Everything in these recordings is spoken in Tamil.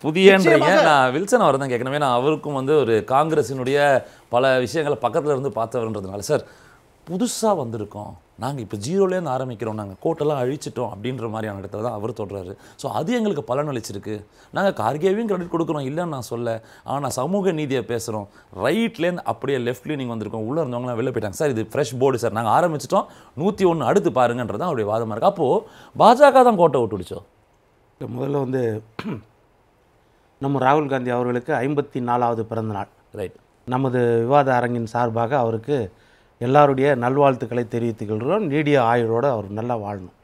புதியன்றீங்க நிச்சயமாக. நான் வில்சன் அவர் தான் கேட்கணும் ஏன்னா அவருக்கும் வந்து ஒரு காங்கிரசினுடைய பல விஷயங்களை பக்கத்துல இருந்து பார்த்தவர்ன்றதுனால சார் புதுசா வந்திருக்கோம் நாங்க இப்போ ஜீரோலேருந்து ஆரம்பிக்கிறோம் நாங்க கோட்டெல்லாம் அழிச்சிட்டோம் அப்படின்ற மாதிரியான இடத்துல தான் அவர் தொடறாரு ஸோ அது எங்களுக்கு பலன் அளிச்சிருக்கு நாங்க கார்கேவையும் கிரெடிட் கொடுக்குறோம் இல்லைன்னு நான் சொல்ல ஆனா சமூக நீதியை பேசுறோம் ரைட்லேருந்து அப்படியே லெஃப்ட் லீனிங் வந்திருக்கோம் உள்ள இருந்தவங்களாம் வெளில போயிட்டாங்க சார் இது ஃப்ரெஷ் போர்டு சார் நாங்க ஆரம்பிச்சிட்டோம் நூற்றி ஒன்று அடுத்து பாருங்கன்றது தான் அவருடைய வாதமா இருக்கு அப்போ பாஜக தான் கோட்டை விட்டுடுச்சோ இல்ல, முதல்ல வந்து நம்ம ராகுல் காந்தி அவர்களுக்கு ஐம்பத்தி நாலாவது பிறந்த நாள் ரைட் நமது விவாத அரங்கின் சார்பாக அவருக்கு எல்லாருடைய நல்வாழ்த்துக்களை தெரிவித்துக்கொள்கிறோம் நீடிய ஆயுளோடு அவர் நல்லா வாழணும்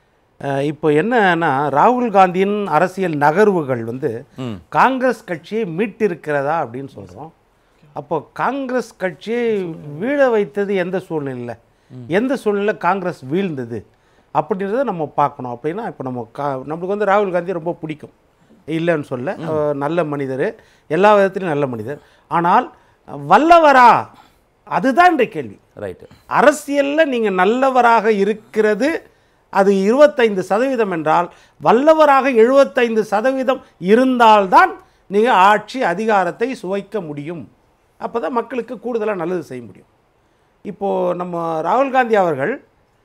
அஹ் இப்போ என்னன்னா ராகுல் காந்தியின் அரசியல் நகர்வுகள் வந்து ம் காங்கிரஸ் கட்சியை மீட்டிருக்கிறதா அப்படின்னு சொல்கிறோம் அப்போ காங்கிரஸ் கட்சியை வீழ வைத்தது எந்த சூழ்நிலையில் எந்த சூழ்நிலை காங்கிரஸ் வீழ்ந்தது அப்படின்றத நம்ம பார்க்கணும் அப்படின்னா இப்போ நம்ம கா நம்மளுக்கு வந்து ராகுல் காந்தி ரொம்ப பிடிக்கும் இல்லைன்னு சொல்ல அவர் நல்ல மனிதர் எல்லா விதத்திலும் நல்ல மனிதர் ஆனால் வல்லவரா அதுதான் இன்றைய கேள்வி ரைட்டு அரசியலில் நீங்கள் நல்லவராக இருக்கிறது அது இருபத்தைந்து சதவீதம் என்றால் வல்லவராக எழுபத்தைந்து சதவீதம் இருந்தால்தான் நீங்கள் ஆட்சி அதிகாரத்தை சுவைக்க முடியும் அப்போ தான் மக்களுக்கு கூடுதலாக நல்லது செய்ய முடியும் இப்போது நம்ம ராகுல் காந்தி அவர்கள்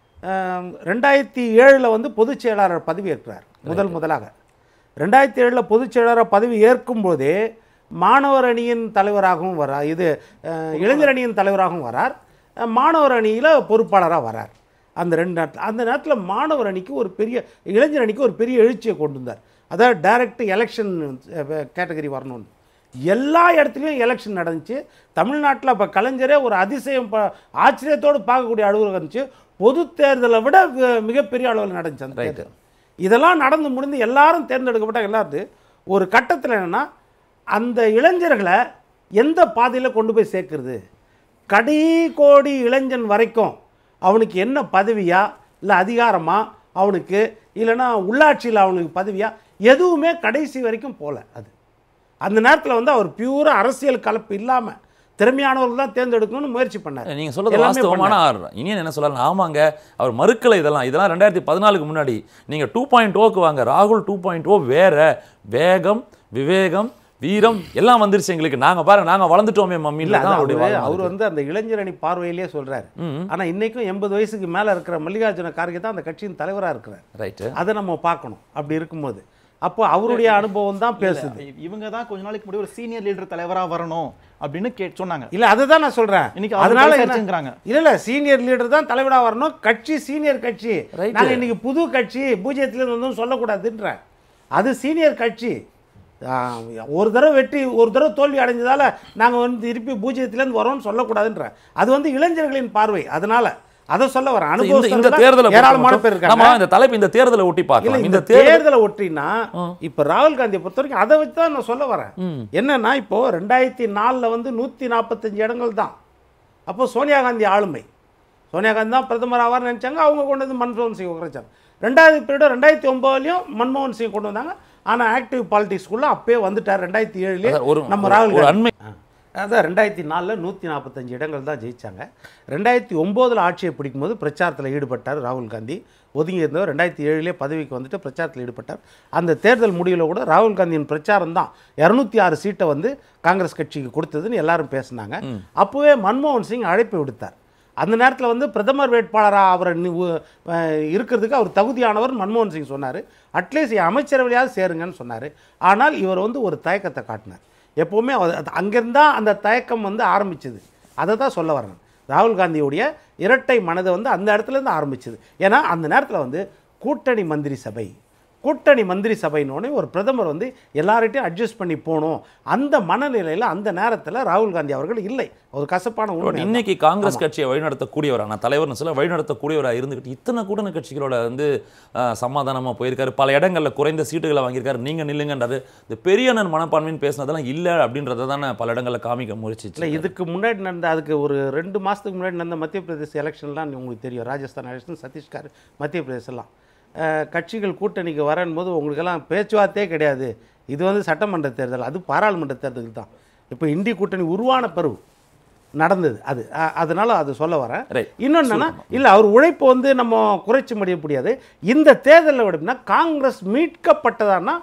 ஆம், ரெண்டாயிரத்தி ஏழில் வந்து பொதுச் செயலாளர் பதவி ஏற்கிறார் முதல் முதலாக ரெண்டாயிரத்தி ஏழில் பொதுச் செயலாளர் பதவி ஏற்கும் போதே மாணவர் அணியின் தலைவராகவும் வரார் இது அஹ், இளைஞர் அணியின் தலைவராகவும் வரார் அஹ், மாணவர் அணியில் பொறுப்பாளராக வரார் அந்த ரெண்டு நேரத்தில் அந்த நேரத்தில் மாணவர் அணிக்கு ஒரு பெரிய இளைஞர் அணிக்கு ஒரு பெரிய எழுச்சியை கொண்டு வந்தார் அதாவது டைரக்ட் எலெக்ஷன் கேட்டகரி வரணும்னு எல்லா இடத்துலையும் எலெக்ஷன் நடந்துச்சு தமிழ்நாட்டில் இப்போ கலைஞரே ஒரு அதிசயம் ப ஆச்சரியத்தோடு பார்க்கக்கூடிய அளவில் இருந்துச்சு பொது தேர்தலை விட வி- மிகப்பெரிய அளவில் நடந்துச்சு அந்த Right. தேர்தல் இதெல்லாம் நடந்து முடிந்து எல்லாரும் தேர்ந்தெடுக்கப்பட்ட எல்லாரும் ஒரு கட்டத்தில் என்னென்னா அந்த இளைஞர்களை எந்த பாதையில் கொண்டு போய் சேர்க்கறது கடை கோடி இளைஞன் வரைக்கும் அவனுக்கு என்ன பதவியா இல்லை அதிகாரமா அவனுக்கு இல்லைன்னா உள்ளாட்சியில் அவனுக்கு பதவியா எதுவுமே கடைசி வரைக்கும் போகல அது அந்த நேரத்தில் வந்து அவர் பியூரா அரசியல் கலப்பு இல்லாமல் திறமையானவர்கள் தான் தேர்ந்தெடுக்கணும்னு முயற்சி பண்ணார் நீங்க சொல்றது எல்லாமே வாஸ்தவமான இனியன் என்ன சொல்லலாம் ஆமாங்க அவர் மறுக்கலை இதெல்லாம் இதெல்லாம் ரெண்டாயிரத்தி பதினாலுக்கு முன்னாடி நீங்க டூ பாயிண்ட் ஓக்கு வாங்க ராகுல் டூ பாயிண்ட் ஓ வேற வேகம் விவேகம் வீரம் எல்லாம் வந்துருச்சு எங்களுக்கு நாங்க பாருங்க நாங்க வளர்ந்துட்டோமே மம்மி இல்ல தான் அது அவருடைய அவரு- வாதமா அவர் இருக்கு. வந்து அந்த இளைஞர் அணி பார்வையிலேயே சொல்றாரு ம் ஆனா இன்னைக்கும் எண்பது வயசுக்கு மேல இருக்கிற மல்லிகார்ஜுன கார்கே தான் அந்த கட்சியின் தலைவரா இருக்கிறார் ரைட்டு அதை நம்ம பார்க்கணும் அப்படி இருக்கும்போது அப்போ அவருடைய அனுபவம் தான் பேசுது இவங்க தான் கொஞ்ச நாளைக்கு முன்னாடி ஒரு சீனியர் லீடர் தலைவரா வரணும் அப்படின்னு கே சொன்னாங்க இல்ல அதுதான் நான் சொல்றேன் இன்னைக்கு அவர் அதனால என்ன- பேசுறாங்கிறாங்க இல்ல இல்ல சீனியர் லீடர் தான் தலைவரா வரணும் கட்சி சீனியர் கட்சி Right. நாங்க இன்னைக்கு புது கட்சி பூஜ்ஜியத்துல இருந்து வந்தோம் சொல்லக்கூடாதுன்றேன் அது சீனியர் கட்சி ஆ, ஒரு தடவை வெற்றி ஒரு தடவை தோல்வி அடைஞ்சதால நாங்க வந்து திருப்பி பூஜ்ஜியத்திலேருந்து வரோம்னு சொல்லக்கூடாதுன்றேன் அது வந்து இளைஞர்களின் பார்வை அதனால அதை சொல்ல வரேன் இந்த இந்த அனுபவம் தேர்தலை ஏராளமான பேர் நம்ம இருக்காங்க இந்த தலைப்பு இந்த தேர்தலை ஒட்டி இல்ல பார்க்கலாம் இந்த இந்த தேர்தல் தேர்தலை ஒட்டினா இப்ப ராகுல் காந்தியை பொறுத்த வரைக்கும் அதை வச்சு தான் நான் சொல்ல வரேன் ம். என்னன்னா இப்போ ரெண்டாயிரத்தி நாலில் வந்து நூற்றி நாற்பத்தஞ்சு இடங்கள் தான் அப்போ சோனியா காந்தி ஆளுமை சோனியா காந்தி தான் பிரதமர் ஆவார்னு நினைச்சாங்க அவங்க கொண்டு வந்து மன்மோகன் சிங் உரைச்சாங்க ரெண்டாயிரத்தி பீரியட் ரெண்டாயிரத்தி ஒன்பதுலையும் மன்மோகன் சிங் கொண்டு வந்தாங்க ஆனா ஆக்டிவ் பாலிடிக்ஸ்குள்ள அப்பயே வந்துட்டார் ரெண்டாயிரத்தி ஏழுலேயே அதான் ஒரு நம்ம ஒரு- ராகுல் ஒரு காந்தி. அண்மை ஆ. அதான் ரெண்டாயிரத்தி நாலில் நூற்றி நாற்பத்தஞ்சு இடங்கள் தான் ஜெயிச்சாங்க ரெண்டாயிரத்தி ஒம்போதில் ஆட்சியை பிடிக்கும்போது பிரச்சாரத்தில் ஈடுபட்டார் ராகுல் காந்தி ஒதுங்கி இருந்தவர் ரெண்டாயிரத்தி ஏழுலேயே பதவிக்கு வந்துட்டு பிரச்சாரத்தில் ஈடுபட்டார் அந்த தேர்தல் முடிவில் கூட ராகுல் காந்தியின் பிரச்சாரம் தான் இரநூத்தி ஆறு சீட்டை வந்து காங்கிரஸ் கட்சிக்கு கொடுத்ததுன்னு எல்லாரும் பேசினாங்க அப்போவே மன்மோகன் சிங் அழைப்பு விடுத்தார் அந்த நேரத்தில் வந்து பிரதமர் வேட்பாளராக அவரை நி- உ- அஹ் இருக்கிறதுக்கு அவர் தகுதியானவர் மன்மோகன் சிங் சொன்னார் அட்லீஸ்ட் அமைச்சரவையாவது சேருங்கன்னு சொன்னார் ஆனால் இவர் வந்து ஒரு தயக்கத்தை காட்டினார் எப்போவுமே அங்கேருந்து தான் அந்த தயக்கம் வந்து ஆரம்பிச்சது அதை தான் சொல்ல வரேன் ராகுல் காந்தியுடைய இரட்டை மனதை வந்து அந்த இடத்துல இருந்து ஆரம்பிச்சது ஏன்னா அந்த நேரத்தில் வந்து கூட்டணி மந்திரி சபை கூட்டணி மந்திரி சபையினோடனே ஒரு பிரதமர் வந்து எல்லார்கிட்டையும் அட்ஜஸ்ட் பண்ணி போகணும் அந்த மனநிலையில் அந்த நேரத்தில் ராகுல் காந்தி அவர்கள் இல்லை ஒரு கசப்பான பட் உண்மை இன்னைக்கு காங்கிரஸ் கட்சியை வழிநடத்தக்கூடியவரா நான் தலைவர்னு சொல்ல வழிநடத்தக்கூடியவரா இருந்துகிட்டு இத்தனை கூட்டணி கட்சிகளோட வந்து ஆஹ், சமாதானமா போயிருக்காரு பல இடங்கள்ல குறைந்த சீட்டுகளை வாங்கியிருக்காரு நீங்க நில்லுங்கன்றாரு இந்த பெரிய அண்ணன் மனப்பான்மைன்னு பேசினதெல்லாம் இல்ல அப்படின்றத தானே பல இடங்கள்ல காமிக்க முயற்சிச்சு இல்லை இதுக்கு முன்னாடி நடந்த அதுக்கு ஒரு ரெண்டு மாதத்துக்கு முன்னாடி நடந்த மத்திய பிரதேச எலெக்ஷன்லாம் உங்களுக்கு தெரியும் ராஜஸ்தான் எலெக்ஷன் சத்தீஸ்கர் மத்திய பிரதேசலாம் அஹ், கட்சிகள் கூட்டணிக்கு வரும்போது உங்களுக்கெல்லாம் பேச்சுவார்த்தையே கிடையாது இது வந்து சட்டமன்ற தேர்தல் அது பாராளுமன்ற தேர்தல் தான் இப்போ இந்தி கூட்டணி உருவான பிறகு நடந்தது அது அ- அதனால அது சொல்ல வரேன் Right. இன்னொன்று என்னன்னா இல்லை அவர் உழைப்பு வந்து நம்ம குறைச்சி முடிய முடியாது இந்த தேர்தலில் விடனா காங்கிரஸ் மீட்கப்பட்டதான்னா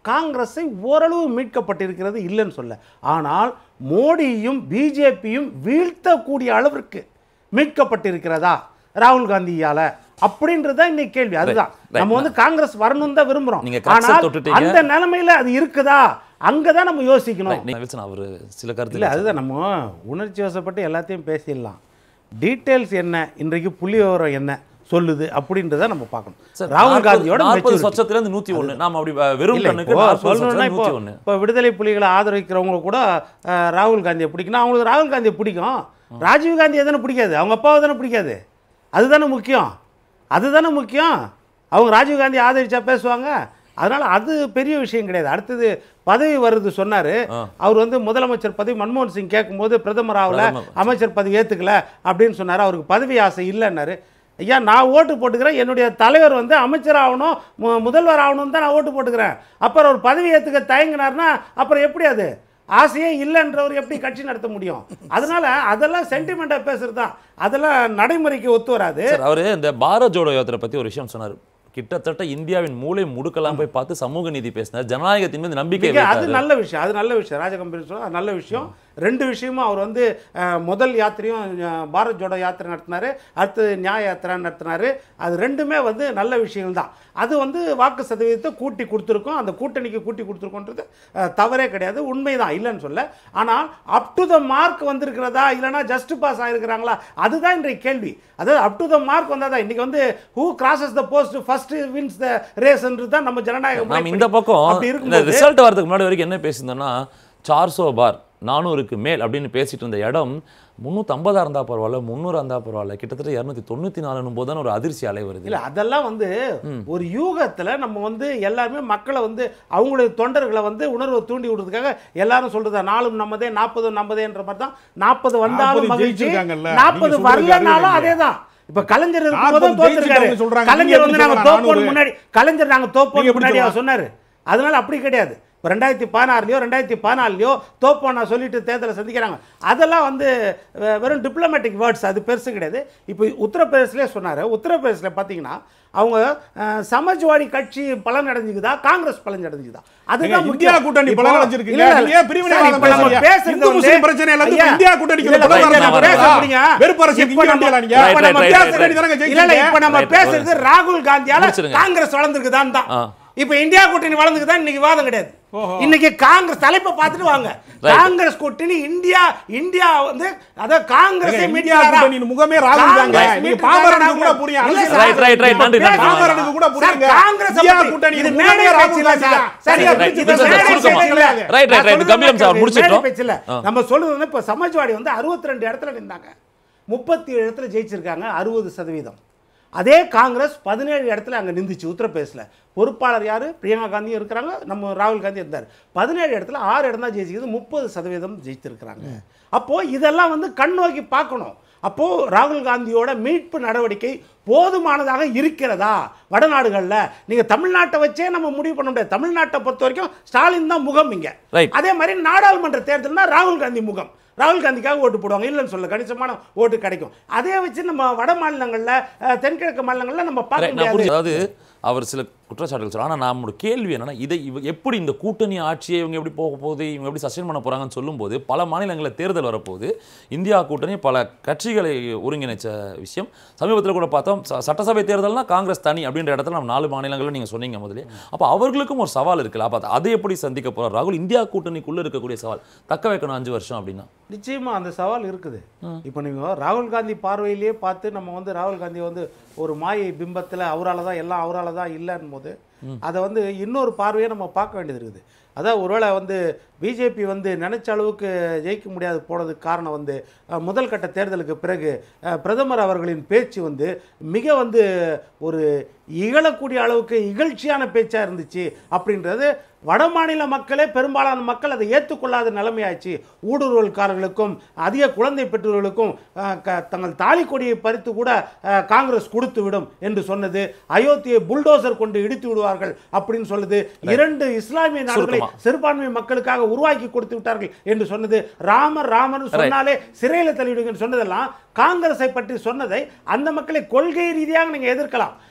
காங்கிரஸை ஓரளவு மீட்கப்பட்டிருக்கிறது இல்லைன்னு சொல்ல ஆனால் மோடியும் பிஜேபியும் வீழ்த்தக்கூடிய அளவிற்கு மீட்கப்பட்டிருக்கிறதா ராகுல் காந்தியால அப்படின்றது தான் இன்னைக்கு கேள்வி அதுதான் right. நம்ம வந்து காங்கிரஸ் வரணும் தான் விரும்புறோம் நீங்க crux-அ ஆனால் தொட்டுட்டீங்க. அந்த நிலைமையில அது இருக்குதா அங்கதான் நம்ம யோசிக்கணும் நீங்க வில்சன் அவர் சில கருத்து இல்லை அதுதான் நம்ம உணர்ச்சி வசப்பட்டு எல்லாத்தையும் பேசிடலாம் டீட்டெயில்ஸ் என்ன இன்றைக்கு புள்ளி விவரம் என்ன சொல்லுது அப்படின்றத நம்ம பார்க்கணும் சார், ராகுல் நாற்பது- காந்தியோட நாற்பது maturity. சொச்சத்துல இருந்து நூத்தி ஒண்ணு நாம அப்படி அஹ், வெறும் இல்லை கண்ணுக்கு இப்போ நாற்பது சொல்லணும்னா சொச்சத்துல இப்போ நூத்தி ஒண்ணு இப்போ விடுதலை புலிகளை ஆதரிக்கிறவங்க கூட அஹ், ராகுல் காந்தியை பிடிக்கணும் அவங்களுக்கு ராகுல் காந்தியை பிடிக்கும் ராஜீவ் காந்தி தானே பிடிக்காது அவங்க அப்பாவை தானே பிடிக்காது அதுதானே முக்கியம் அதுதானே முக்கியம் அவங்க ராஜீவ் காந்தி ஆதரிச்சா பேசுவாங்க அதனால அது பெரிய விஷயம் கிடையாது அடுத்தது பதவி வருது சொன்னாரு அவர் வந்து முதலமைச்சர் பதவி மன்மோகன் சிங் கேட்கும்போது பிரதமர் ஆகல பிரதமர். அமைச்சர் பதவி ஏத்துக்கல அப்படின்னு சொன்னாரு அவருக்கு பதவி ஆசை இல்லைன்னாரு ஐயா நான் ஓட்டு போட்டுக்கிறேன் என்னுடைய தலைவர் வந்து அமைச்சர் ஆகணும் மு- முதல்வர் ஆகணும் தான் நான் ஓட்டு போட்டுக்கிறேன் அப்புறம் ஒரு பதவி ஏற்றுக்க தயங்கினார்னா அப்புறம் எப்படி அது ஆசையே இல்லைன்றவர் எப்படி கட்சி நடத்த முடியும் அதனால அதெல்லாம் சென்டிமெண்ட்டாக பேசுறது தான் அதெல்லாம் நடைமுறைக்கு ஒத்து வராது சார் அவரு இந்த பாரத் ஜோடோ யாத்திரை பத்தி ஒரு விஷயம் சொன்னார் கிட்டத்தட்ட இந்தியாவின் மூளை முடுக்கெல்லாம் போய் பார்த்து சமூக நீதி பேசினார் ஜனநாயகத்தின் மீது நம்பிக்கை மிக- அது வைத்தாரு நல்ல விஷயம் அது நல்ல விஷயம் ராஜகம்பீர் சொல்ல அது நல்ல விஷயம் ரெண்டு விஷயமும் அவர் வந்து அஹ், முதல் யாத்திரையும் அஹ், பாரத் ஜோடோ யாத்திரை நடத்தினாரு அடுத்து நியாய யாத்திரை நடத்தினாரு அது ரெண்டுமே வந்து நல்ல விஷயங்கள் தான் அது வந்து வாக்கு சதவீதத்தை கூட்டி கொடுத்துருக்கோம் அந்த கூட்டணிக்கு கூட்டி கொடுத்துருக்கோன்றது அஹ், தவறே கிடையாது உண்மைதான் இல்லைன்னு சொல்ல ஆனால் அப் டு த மார்க் வந்திருக்கிறதா இல்லைனா ஜஸ்ட் பாஸ் ஆயிருக்கிறாங்களா அதுதான் இன்றைய கேள்வி அதாவது அப் டு த மார்க் வந்தாதான் இன்னைக்கு வந்து who crosses the post first wins the ரேஸ்ன்றது தான் நம்ம ஜனநாயக நாம் முறைப்படி. இந்த பக்கம் அப்படி இந்த இருக்கும்போது ரிசல்ட் வரதுக்கு முன்னாடி வரைக்கும் என்ன பேசியிருந்தோம்னா சார்சோ பார் நானூறுக்கு மேல் அப்படின்னு பேசிட்டு இருந்த இடம் முந்நூற்றி ஐம்பதா இருந்தா பரவாயில்ல முந்நூறு இருந்தா பரவாயில்ல கிட்டத்தட்ட இரநூத்தி தொண்ணூற்றி நாலுன்னு போது தான் ஒரு அதிர்ச்சி அலை வருது இல்ல அதெல்லாம் வந்து ஒரு யூகத்துல நம்ம வந்து எல்லாருமே மக்களை வந்து அவங்களுடைய தொண்டர்களை வந்து உணர்வை தூண்டி விடுறதுக்காக எல்லாரும் சொல்றது நாலும் நம்மதே நாற்பதும் நம்மதேன்ற மாதிரி தான் நாற்பது வந்தாலும் 40 மகிழ்ச்சி ஜெயிச்சிருக்காங்கல்ல. நாற்பது நீங்க சொல்றது வரலனாலும் அறிவு அதே தான் இப்ப கலைஞர் இருக்கும்போதும் 40 தோத்துருக்காரு ஜெயிச்சிருக்காங்க சொல்றாங்க. கலைஞர் வந்து நீங்க நாங்க எப்படி தோப்போம் சொல்லலாம்? முன்னாடி கலைஞர் நாங்க நீங்க தோப்போம் எப்படி முன்னாடி அவர் சொல்லலாம்? சொன்னாரு அதனால அப்படி கிடையாது இப்போ ரெண்டாயிரத்தி பதினாறுலையோ ரெண்டாயிரத்தி பதினாலுலையோ தோப்போம் நான் சொல்லிட்டு தேர்தலை சந்திக்கிறாங்க அதெல்லாம் வந்து வெ- வெறும் டிப்ளமேட்டிக் வேர்ட்ஸ் அது பெருசு கிடையாது இப்போ உத்தரப்பிரதேசிலே சொன்னார் உத்தரப்பிரதேசில் பார்த்தீங்கன்னா அவங்க அஹ், சமாஜ்வாடி கட்சி பலன் அடைஞ்சுக்குதா காங்கிரஸ் பலன் அடைஞ்சுக்குதா அதுதான் ஏங்க, முக்கியம். இந்தியா கூட்டணி இப்போ- பலன் அடைஞ்சிருக்குங்க. இல்ல, இல்ல, நீங்க ஏன் பிரிவினைவாதம் சார், இப்ப நம்ம பேசுறீங்க? பேசுறது இந்து வந்து- முஸ்லிம் பிரச்சனை எல்லாத்துக்கும் ஐயா, இந்தியா கூட்டணிக்கு இல்ல, இல்ல, பலன் இப்ப நம்ம அடைஞ்சிருக்கா? பேச முடியுங்க. வெறுப்பு அரசியல் இப்ப இங்க நம்ம- வண்டியா நீங்க? இப்ப Right, நம்ம right, பேச right, வேண்டியது right. தானங்க இல்ல, இல்ல, இப்ப நம்ம Right, பேசுறது right. ராகுல் காந்தியால முடிச்சிருங்க. காங்கிரஸ் வளர்ந்துருக்குதான் தான் ஆ. இப்ப இந்தியா கூட்டணி வளர்ந்துக்குதான் இன்னைக்கு வாதம் கிடையாது இன்னைக்கு காங்கிரஸ் தலைப்பை பார்த்துட்டு வாங்க காங்கிரஸ் கூட்டணி இந்தியா இந்தியா வந்து அத காங்கிரஸ் ஏங்க, இந்தியா கூட்டணியின் முகமே ராகுல் தாங்க. நீங்க பாமரனுக்கு கூட புரியும். அரசியல் Right, right, right. நன்றி, நன்றி. பாமரனுக்கு கூட புரியுங்க. காங்கிரஸ் இந்தியா கூட்டணி இது முகமே மேடை ராகுல் பேச்சு இல்ல காந்தி சார். தான். சரி, சரியா இது பிரிச்சு இது பேசுங்க. மேடை சுருக்கமா. பேச்சு இல்ல. Right, right, நான் right. சொல்றது கம்பீரம் சார், மேடை முடிச்சிட்டோம். பேச்சு இல்ல. ஆ. நம்ம சொல்றது வந்து இப்ப சமாஜ்வாடி வந்து 62 இடத்துல நின்றாங்க முப்பத்தி ஏழு இடத்துல ஜெயிச்சிருக்காங்க அறுபது சதவீதம் அதே காங்கிரஸ் பதினேழு இடத்துல அங்க நின்றுச்சு உத்தரப்பிரதேசில் பொறுப்பாளர் யாரு பிரியங்கா காந்தியும் இருக்கிறாங்க நம்ம ராகுல் காந்தி இருந்தார் பதினேழு இடத்துல ஆறு இடம் தான் ஜெயிச்சிருக்குது முப்பது சதவீதம் ஜெயிச்சிருக்கிறாங்க அப்போ இதெல்லாம் வந்து கண் நோக்கி பார்க்கணும் அப்போ ராகுல் காந்தியோட மீட்பு நடவடிக்கை போதுமானதாக இருக்கிறதா வடநாடுகளில் நீங்க தமிழ்நாட்டை வச்சே நம்ம முடிவு பண்ண முடியாது தமிழ்நாட்டை பொறுத்த வரைக்கும் ஸ்டாலின் தான் முகம் இங்க Right. அதே மாதிரி நாடாளுமன்ற தேர்தல்னா ராகுல் காந்தி முகம் ராகுல் காந்திக்காக ஓட்டு போடுவாங்க இல்லைன்னு சொல்ல கணிசமான ஓட்டு கிடைக்கும் அதே வச்சு நம்ம வட மாநிலங்கள்ல அஹ், தென்கிழக்கு மாநிலங்கள்ல நம்ம பார்க்க Right, நான் முடியாது புரியுது அதாவது அவர் சில குற்றச்சாட்டுகள் சொல்றாரு ஆனால் நம்மளோட கேள்வி என்னன்னா இதை இவ எப்படி இந்த கூட்டணி ஆட்சியை இவங்க எப்படி போக போகுது இவங்க எப்படி சஸ்டெயின் பண்ண போறாங்கன்னு சொல்லும்போது பல மாநிலங்களில் தேர்தல் வரப்போகுது இந்தியா கூட்டணி பல கட்சிகளை ஒருங்கிணைச்ச விஷயம் சமீபத்தில் கூட பார்த்தோம் ச- சட்டசபை தேர்தல்னா காங்கிரஸ் தனி அப்படின்ற இடத்துல நம்ம நாலு மாநிலங்களில் நீங்க சொன்னீங்க முதல்ல அப்போ அவர்களுக்கும் ஒரு சவால் இருக்குல்ல அப்போ அதை எப்படி சந்திக்க போறார் ராகுல் இந்தியா கூட்டணிக்குள்ள இருக்கக்கூடிய சவால் தக்க வைக்கணும் அஞ்சு வருஷம் அப்படின்னா நிச்சயமா அந்த சவால் இருக்குது இப்போ நீங்க ராகுல் காந்தி பார்வையிலேயே பார்த்து நம்ம வந்து ராகுல் காந்தி வந்து ஒரு மாயை பிம்பத்துல அவரால தான் எல்லாம் அவரால தான் இல்லைன்னு போது அதை வந்து இன்னொரு பார்வையை நம்ம பார்க்க வேண்டியது இருக்குது அதான் ஒருவேளை வந்து பிஜேபி வந்து நினைச்ச அளவுக்கு ஜெயிக்க முடியாது போனதுக்கு காரணம் வந்து அஹ், முதல் கட்ட தேர்தலுக்கு பிறகு அஹ், பிரதமர் அவர்களின் பேச்சு வந்து மிக வந்து ஒரு இகழக்கூடிய அளவுக்கு இகழ்ச்சியான பேச்சா இருந்துச்சு அப்படின்றது வட மாநில மக்களே பெரும்பாலான மக்கள் அதை ஏற்றுக்கொள்ளாத நிலைமையாச்சு ஊடுருவல்காரர்களுக்கும் அதிக குழந்தை பெற்றோர்களுக்கும் அஹ், க- தங்கள் தாலி கொடியை பறித்து கூட அஹ், காங்கிரஸ் கொடுத்து விடும் என்று சொன்னது அயோத்தியை புல்டோசர் கொண்டு இடித்து விடுவார்கள் அப்படின்னு சொல்லுது இரண்டு இஸ்லாமிய நாடுகளை சுருக்கமா. சிறுபான்மை மக்களுக்காக உருவாக்கி கொடுத்து விட்டார்கள் என்று சொன்னது ராமர் ராமர் சொன்னாலே சிறையில தள்ளிவிடுங்கன்னு சொன்னதெல்லாம் காங்கிரஸை பற்றி சொன்னதை அந்த மக்களை கொள்கை ரீதியாக நீங்க எதிர்க்கலாம் Right, ஆனால் புரியுது.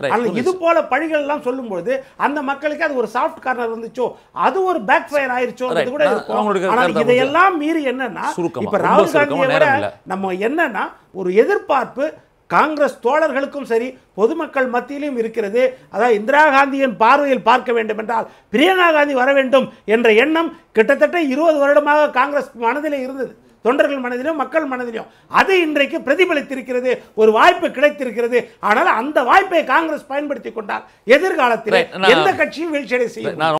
இது போல பழிகள் எல்லாம் சொல்லும்போது அந்த மக்களுக்கு அது ஒரு சாஃப்ட் கார்னர் இருந்துச்சோ அது ஒரு பேக் ஃபயர் ஆயிருச்சோ Right. கூட நான் இருக்கும் அவங்களுடைய ஆனால் கருத்தை இதையெல்லாம் மீறி என்னன்னா சுருக்கமா, இப்ப ரொம்ப ராகுல் சுருக்கமா, காந்தியை விட நேரம் இல்ல. நம்ம என்னன்னா ஒரு எதிர்பார்ப்பு காங்கிரஸ் தோழர்களுக்கும் சரி பொதுமக்கள் மத்தியிலும் இருக்கிறது அதாவது இந்திரா காந்தியின் பார்வையில் பார்க்க வேண்டும் என்றால் பிரியங்கா காந்தி வர வேண்டும் என்ற எண்ணம் கிட்டத்தட்ட இருபது வருடமாக காங்கிரஸ் மனதிலே இருந்தது தொண்டர்கள் மனதிலும் மக்கள் மனதிலும் அது இன்றைக்கு பிரதிபலித்திருக்கிறது ஒரு வாய்ப்பு கிடைத்திருக்கிறது ஆனால் அந்த வாய்ப்பை காங்கிரஸ் பயன்படுத்தி கொண்டால் எதிர்காலத்தில் Right. நான் எந்த கட்சியும் வீழ்ச்சியடை செய்யும் நான்